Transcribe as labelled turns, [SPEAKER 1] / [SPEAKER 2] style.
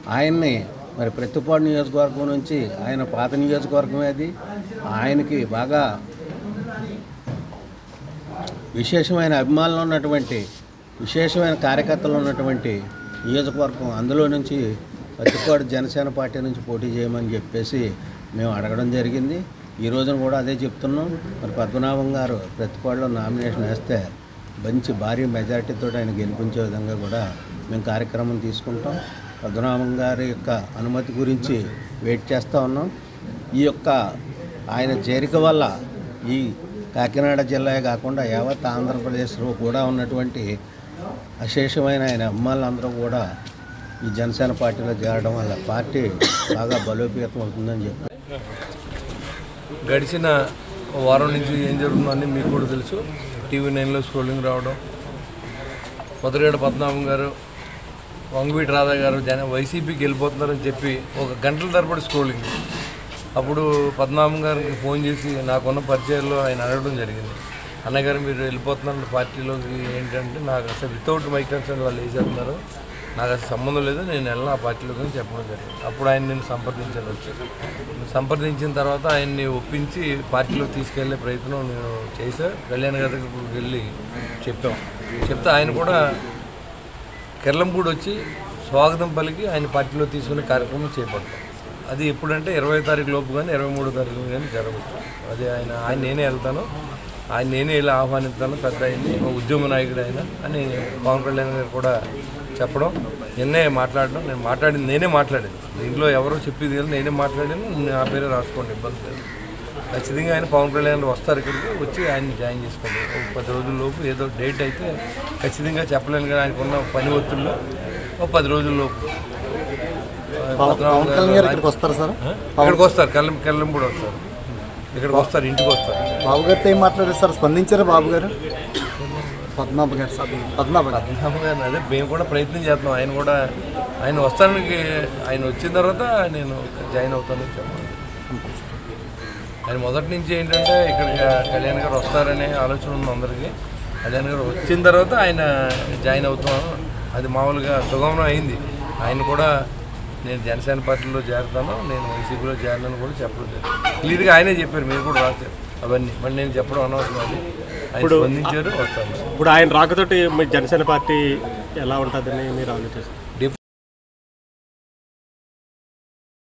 [SPEAKER 1] ఆయన్ని మరి ప్రతిపాడు నియోజకవర్గం నుంచి ఆయన పాత నియోజకవర్గమే అది ఆయనకి బాగా విశేషమైన అభిమానులు ఉన్నటువంటి విశేషమైన కార్యకర్తలు ఉన్నటువంటి నియోజకవర్గం అందులో నుంచి పత్తిపాడు జనసేన పార్టీ నుంచి పోటీ చేయమని చెప్పేసి మేము అడగడం జరిగింది ఈ రోజున కూడా అదే చెప్తున్నాం మరి పద్మనాభం గారు ప్రతిపాడులో నామినేషన్ వేస్తే మంచి భారీ మెజార్టీతో ఆయన గెలిపించే విధంగా కూడా మేము కార్యక్రమం తీసుకుంటాం పద్మనాభం గారి యొక్క అనుమతి గురించి వెయిట్ చేస్తూ ఉన్నాం ఈ యొక్క ఆయన చేరిక వల్ల ఈ కాకినాడ జిల్లా కాకుండా యావత్ ఆంధ్రప్రదేశ్లో కూడా ఉన్నటువంటి అశేషమైన ఆయన అమ్మాయిలందరూ కూడా ఈ జనసేన పార్టీలో చేరడం వల్ల పార్టీ బాగా బలోపేతం అవుతుందని చెప్పి
[SPEAKER 2] గడిచిన వారం నుంచి ఏం జరుగుతుందని మీకు కూడా తెలుసు టీవీ నైన్లో స్క్రోలింగ్ రావడం మొదటిగడ పద్మనాభం గారు వంగవీటి రాధా గారు జన వైసీపీకి వెళ్ళిపోతున్నారని చెప్పి ఒక గంటల తరబడి స్క్రోలింగ్ అప్పుడు పద్మనాభం గారికి ఫోన్ చేసి నాకున్న పరిచయాల్లో ఆయన అడగడం జరిగింది అన్నగారు మీరు వెళ్ళిపోతున్నారు పార్టీలోకి ఏంటంటే నాకు అసలు వితౌట్ మై కన్సర్న్ వాళ్ళు వేసేస్తున్నారు నాకు అసలు సంబంధం లేదు నేను వెళ్ళిన ఆ పార్టీలోకి అని చెప్పడం జరిగింది అప్పుడు ఆయన నేను సంప్రదించాను వచ్చి సంప్రదించిన తర్వాత ఆయన్ని ఒప్పించి పార్టీలో తీసుకెళ్లే ప్రయత్నం నేను చేశా కళ్యాణ్ గారి దగ్గరికి వెళ్ళి చెప్పాం చెప్తే ఆయన కూడా కెర్లంపూడి వచ్చి స్వాగతం పలికి ఆయన పార్టీలో తీసుకునే కార్యక్రమం చేపడతాం అది ఎప్పుడంటే ఇరవై తారీఖు లోపు కానీ ఇరవై మూడో తారీఖు కానీ జరగవచ్చు అది ఆయన ఆయన నేనే వెళ్తాను ఆయన నేనే ఇలా ఆహ్వానిస్తాను పెద్ద అయింది ఒక ఉద్యమ నాయకుడు ఆయన అని పవన్ కళ్యాణ్ గారు కూడా చెప్పడం నిన్నే మాట్లాడడం నేను మాట్లాడింది నేనే మాట్లాడాను దీంట్లో ఎవరో చెప్పేది కానీ నేనే మాట్లాడాను నా పేరే రాసుకోండి ఇబ్బంది లేదు ఖచ్చితంగా ఆయన పవన్ కళ్యాణ్ గారు వస్తారు ఇక్కడికి వచ్చి ఆయన్ని జాయిన్ చేసుకోండి ఒక పది రోజుల లోపు ఏదో డేట్ అయితే ఖచ్చితంగా చెప్పలేను కానీ ఆయనకున్న పని ఒత్తిడిలో ఒక పది రోజుల లోపు
[SPEAKER 3] పవన్ కళ్యాణ్ గారు ఇక్కడికి వస్తారు సార్
[SPEAKER 2] ఇక్కడికి వస్తారు కళ్ళం కళ్ళం కూడా వస్తారు ఇక్కడికి వస్తారు ఇంటికి వస్తారు
[SPEAKER 3] బాబు గారితో ఏం మాట్లాడారు సార్ స్పందించారా బాబు గారు పద్మనాభ గారు సార్ పద్మనాభ గారు
[SPEAKER 2] పద్మనాభం అదే మేము కూడా ప్రయత్నం చేస్తున్నాం ఆయన కూడా ఆయన వస్తానికి ఆయన వచ్చిన తర్వాత నేను జాయిన్ అవుతానని చెప్పాను ఆయన మొదటి నుంచి ఏంటంటే ఇక్కడ కళ్యాణ్ గారు వస్తారనే ఆలోచన ఉంది అందరికీ కళ్యాణ్ గారు వచ్చిన తర్వాత ఆయన జాయిన్ అవుతాం అది మామూలుగా సుగమనం అయింది ఆయన కూడా నేను జనసేన పార్టీలో చేరుతాను నేను వైసీపీలో చేరనని కూడా చెప్పడం జరిగింది క్లియర్గా ఆయనే చెప్పారు మీరు కూడా రాశారు అవన్నీ మళ్ళీ నేను చెప్పడం అనవసరం అది ఆయన స్పందించారు వస్తాను
[SPEAKER 4] ఇప్పుడు ఆయన రాకతోటి మీ జనసేన పార్టీ ఎలా ఉంటుందని మీరు ఆలోచిస్తారు